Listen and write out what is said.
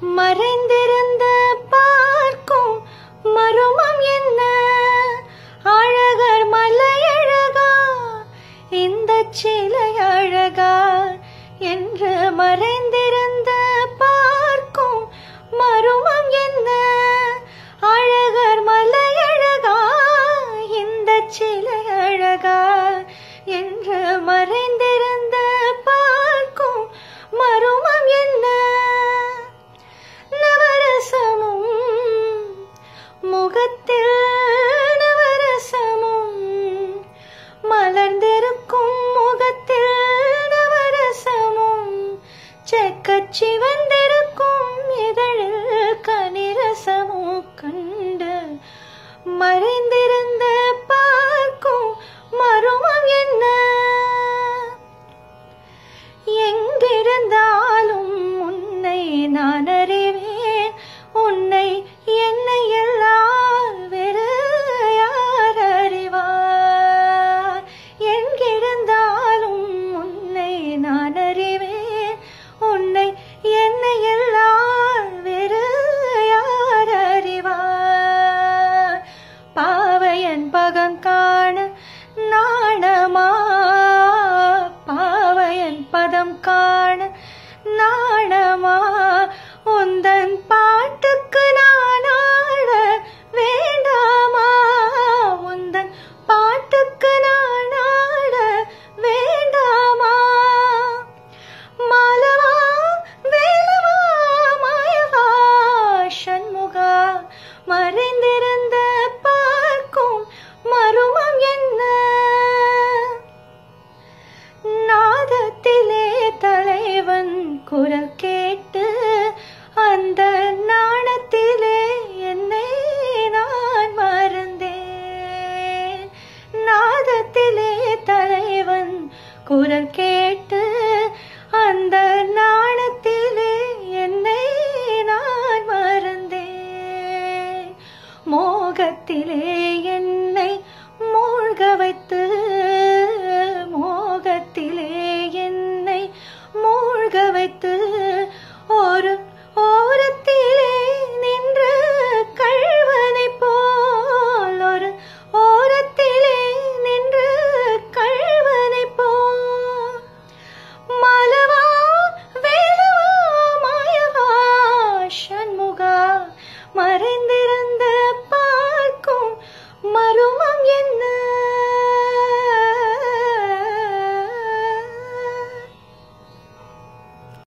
மறைந்திருந்து பார்க்கும் மருமம் என்ன அழகர் மலை அழகா இந்த சிலை அழகா என்று மறைந்திருந்து பார்க்கும் மருமம் என்ன அழகர் மலை அழகா இந்த சிலை அழகா என்று மறைந்திருந்து பார்க்கும் மருமம் என்ன நவரசமும் முகத்தில் நவரசமும் மலர்ந்திருக்கும் முகத்தில் நவரசமும் செக்கச்சி வந்திருக்கும் இதழில் கனிரசமும் கண்டு மறைந்திருந்து பார்க்கும் மருமம் என்ன எங்கிருந்தாலும் உன்னை நான் அறிவேன் உன்னை என்னை எல்லாம் வேறு யார் அறிவார் எங்கிருந்தாலும் உன்னை நான் அறிவேன் உன்னை என்னை எல்லாம் வேறு யார் அறிவார் பாவையன் பகம் காண நாணமா பாவையன் பதம் காண நாணமா உந்தன் பாட்டுக்கு நான் ஆட வேண்டாமா உந்தன் பாட்டுக்கு நான் ஆட வேண்டாமா மாலவா வேலவா மாயவா சண்முகா மறைந்திருந்த பார்க்கும் மருமம் என்ன நாதத்திலே தலைவன் குரல் கேட்டு அந்த நாணத்திலே என்னை நான் மறந்தேன் நாதத்திலே தலைவன் குரல் கேட்டு அந்த நாணத்திலே என்னை நான் மறந்தேன் மோகத்திலே என்னை மூழ்க வைத்து மோகத்திலே என்னை மூழ்க வைத்து ஒரு